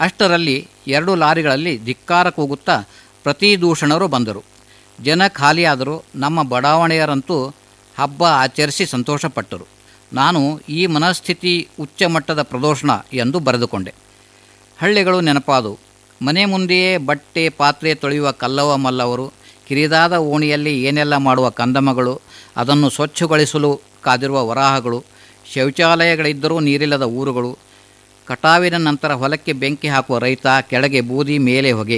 ಅಷ್ಟರಲ್ಲಿ ಎರಡು ಲಾರಿಗಳಲ್ಲಿ ಧಿಕ್ಕಾರ ಕೂಗುತ್ತಾ ಪ್ರತಿದೂಷಣರು ಬಂದರು ಜನ ಖಾಲಿಯಾದರೂ ನಮ್ಮ ಬಡಾವಣೆಯರಂತೂ ಹಬ್ಬ ಆಚರಿಸಿ ಸಂತೋಷಪಟ್ಟರು ನಾನು ಈ ಮನಸ್ಥಿತಿ ಉಚ್ಚ ಮಟ್ಟದ ಪ್ರದೋಷಣ ಎಂದು ಬರೆದುಕೊಂಡೆ ಹಳ್ಳಿಗಳು ನೆನಪಾದವು ಮನೆ ಮುಂದೆಯೇ ಬಟ್ಟೆ ಪಾತ್ರೆ ತೊಳೆಯುವ ಕಲ್ಲವ ಮಲ್ಲವರು ಕಿರಿದಾದ ಓಣಿಯಲ್ಲಿ ಏನೆಲ್ಲ ಮಾಡುವ ಕಂದಮಗಳು ಅದನ್ನು ಸ್ವಚ್ಛಗೊಳಿಸಲು ಕಾದಿರುವ ವರಾಹಗಳು ಶೌಚಾಲಯಗಳಿದ್ದರೂ ನೀರಿಲ್ಲದ ಊರುಗಳು ಕಟಾವಿನ ನಂತರ ಹೊಲಕ್ಕೆ ಬೆಂಕಿ ಹಾಕುವ ರೈತ ಕೆಳಗೆ ಬೂದಿ ಮೇಲೆ ಹೊಗೆ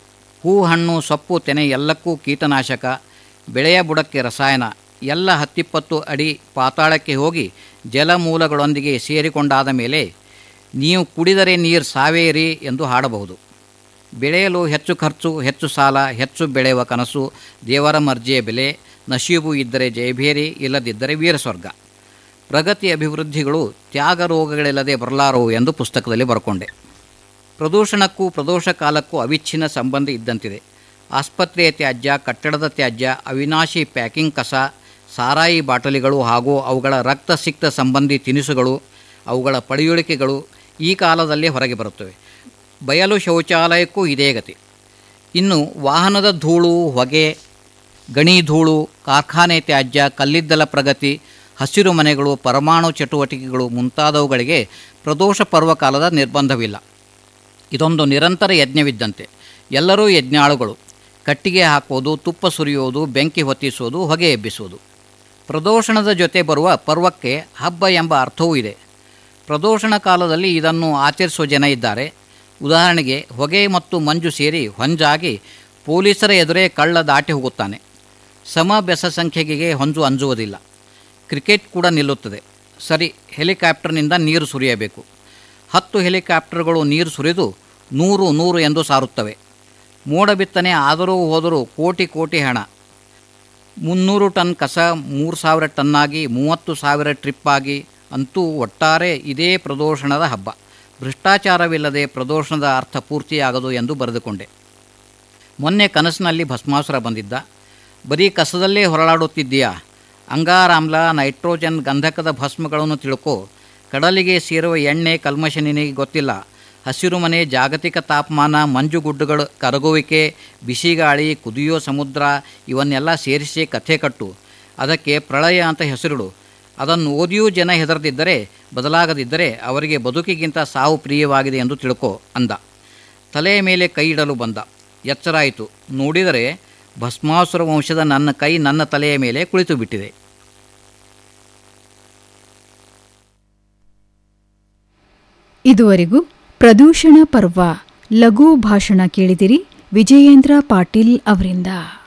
ಹೂ ಹಣ್ಣು ಸೊಪ್ಪು ತೆನೆ ಎಲ್ಲಕ್ಕೂ ಕೀಟನಾಶಕ ಬೆಳೆಯ ಬುಡಕ್ಕೆ ರಸಾಯನ ಎಲ್ಲ ಹತ್ತಿಪ್ಪತ್ತು ಅಡಿ ಪಾತಾಳಕ್ಕೆ ಹೋಗಿ ಜಲಮೂಲಗಳೊಂದಿಗೆ ಸೇರಿಕೊಂಡಾದ ಮೇಲೆ ನೀವು ಕುಡಿದರೆ ನೀರು ಸಾವೇರಿ ಎಂದು ಹಾಡಬಹುದು ಬೆಳೆಯಲು ಹೆಚ್ಚು ಖರ್ಚು ಹೆಚ್ಚು ಸಾಲ ಹೆಚ್ಚು ಬೆಳೆಯುವ ಕನಸು ದೇವರ ಮರ್ಜಿಯ ಬೆಲೆ ನಶೀಬು ಇದ್ದರೆ ಜಯಭೇರಿ ಇಲ್ಲದಿದ್ದರೆ ವೀರಸ್ವರ್ಗ ಪ್ರಗತಿ ಅಭಿವೃದ್ಧಿಗಳು ತ್ಯಾಗ ರೋಗಗಳಿಲ್ಲದೆ ಬರಲಾರವು ಎಂದು ಪುಸ್ತಕದಲ್ಲಿ ಬರ್ಕೊಂಡೆ ಪ್ರದೂಷಣಕ್ಕೂ ಪ್ರದೋಷ ಕಾಲಕ್ಕೂ ಅವಿಚ್ಛಿನ್ನ ಸಂಬಂಧ ಇದ್ದಂತಿದೆ ಆಸ್ಪತ್ರೆಯ ತ್ಯಾಜ್ಯ ಕಟ್ಟಡದ ತ್ಯಾಜ್ಯ ಅವಿನಾಶಿ ಪ್ಯಾಕಿಂಗ್ ಕಸ ಸಾರಾಯಿ ಬಾಟಲಿಗಳು ಹಾಗೂ ಅವುಗಳ ರಕ್ತಸಿಕ್ತ ಸಂಬಂಧಿ ತಿನಿಸುಗಳು ಅವುಗಳ ಪಳೆಯುಳಿಕೆಗಳು ಈ ಕಾಲದಲ್ಲಿ ಹೊರಗೆ ಬರುತ್ತವೆ ಬಯಲು ಶೌಚಾಲಯಕ್ಕೂ ಇದೇ ಗತಿ ಇನ್ನು ವಾಹನದ ಧೂಳು ಹೊಗೆ ಗಣಿ ಧೂಳು ಕಾರ್ಖಾನೆ ತ್ಯಾಜ್ಯ ಕಲ್ಲಿದ್ದಲ ಪ್ರಗತಿ ಹಸಿರು ಮನೆಗಳು ಪರಮಾಣು ಚಟುವಟಿಕೆಗಳು ಮುಂತಾದವುಗಳಿಗೆ ಪ್ರದೋಷ ಪರ್ವಕಾಲದ ನಿರ್ಬಂಧವಿಲ್ಲ ಇದೊಂದು ನಿರಂತರ ಯಜ್ಞವಿದ್ದಂತೆ ಎಲ್ಲರೂ ಯಜ್ಞಾಳುಗಳು ಕಟ್ಟಿಗೆ ಹಾಕುವುದು ತುಪ್ಪ ಸುರಿಯುವುದು ಬೆಂಕಿ ಹೊತ್ತಿಸುವುದು ಹೊಗೆ ಎಬ್ಬಿಸುವುದು ಪ್ರದೋಷಣದ ಜೊತೆ ಬರುವ ಪರ್ವಕ್ಕೆ ಹಬ್ಬ ಎಂಬ ಅರ್ಥವೂ ಇದೆ ಪ್ರದೋಷಣ ಕಾಲದಲ್ಲಿ ಇದನ್ನು ಆಚರಿಸುವ ಜನ ಇದ್ದಾರೆ ಉದಾಹರಣೆಗೆ ಹೊಗೆ ಮತ್ತು ಮಂಜು ಸೇರಿ ಹೊಂಜಾಗಿ ಪೊಲೀಸರ ಎದುರೇ ಕಳ್ಳ ದಾಟಿ ಹೋಗುತ್ತಾನೆ ಸಮ ಬೆಸ ಸಂಖ್ಯೆಗೆ ಹೊಂಜು ಅಂಜುವುದಿಲ್ಲ ಕ್ರಿಕೆಟ್ ಕೂಡ ನಿಲ್ಲುತ್ತದೆ ಸರಿ ಹೆಲಿಕಾಪ್ಟರ್ನಿಂದ ನೀರು ಸುರಿಯಬೇಕು ಹತ್ತು ಹೆಲಿಕಾಪ್ಟರ್ಗಳು ನೀರು ಸುರಿದು ನೂರು ನೂರು ಎಂದು ಸಾರುತ್ತವೆ ಮೋಡ ಬಿತ್ತನೆ ಆದರೂ ಹೋದರೂ ಕೋಟಿ ಕೋಟಿ ಹಣ ಮುನ್ನೂರು ಟನ್ ಕಸ ಮೂರು ಸಾವಿರ ಟನ್ನಾಗಿ ಮೂವತ್ತು ಸಾವಿರ ಟ್ರಿಪ್ಪಾಗಿ ಅಂತೂ ಒಟ್ಟಾರೆ ಇದೇ ಪ್ರದೋಷಣದ ಹಬ್ಬ ಭ್ರಷ್ಟಾಚಾರವಿಲ್ಲದೆ ಪ್ರದೋಷಣದ ಅರ್ಥ ಪೂರ್ತಿಯಾಗದು ಎಂದು ಬರೆದುಕೊಂಡೆ ಮೊನ್ನೆ ಕನಸಿನಲ್ಲಿ ಭಸ್ಮಾಸುರ ಬಂದಿದ್ದ ಬರೀ ಕಸದಲ್ಲೇ ಹೊರಳಾಡುತ್ತಿದ್ದೀಯಾ ಅಂಗಾರಾಮ್ಲ ನೈಟ್ರೋಜನ್ ಗಂಧಕದ ಭಸ್ಮಗಳನ್ನು ತಿಳ್ಕೋ ಕಡಲಿಗೆ ಸೇರುವ ಎಣ್ಣೆ ಕಲ್ಮಶ ನಿನಗೆ ಗೊತ್ತಿಲ್ಲ ಹಸಿರು ಮನೆ ಜಾಗತಿಕ ತಾಪಮಾನ ಮಂಜುಗುಡ್ಡುಗಳ ಕರಗುವಿಕೆ ಬಿಸಿಗಾಳಿ ಕುದಿಯೋ ಸಮುದ್ರ ಇವನ್ನೆಲ್ಲ ಸೇರಿಸಿ ಕಥೆ ಕಟ್ಟು ಅದಕ್ಕೆ ಪ್ರಳಯ ಅಂತ ಹೆಸರಿಡು ಅದನ್ನು ಓದಿಯೂ ಜನ ಹೆದರದಿದ್ದರೆ ಬದಲಾಗದಿದ್ದರೆ ಅವರಿಗೆ ಬದುಕಿಗಿಂತ ಸಾವು ಪ್ರಿಯವಾಗಿದೆ ಎಂದು ತಿಳ್ಕೋ ಅಂದ ತಲೆಯ ಮೇಲೆ ಕೈ ಇಡಲು ಬಂದ ಎಚ್ಚರಾಯಿತು ನೋಡಿದರೆ ಭಸ್ಮಾಸುರ ವಂಶದ ನನ್ನ ಕೈ ನನ್ನ ತಲೆಯ ಮೇಲೆ ಕುಳಿತು ಬಿಟ್ಟಿದೆ ಇದುವರೆಗೂ ಪ್ರದೂಷಣ ಪರ್ವ ಲಘು ಭಾಷಣ ಕೇಳಿದಿರಿ ವಿಜಯೇಂದ್ರ ಪಾಟೀಲ್ ಅವರಿಂದ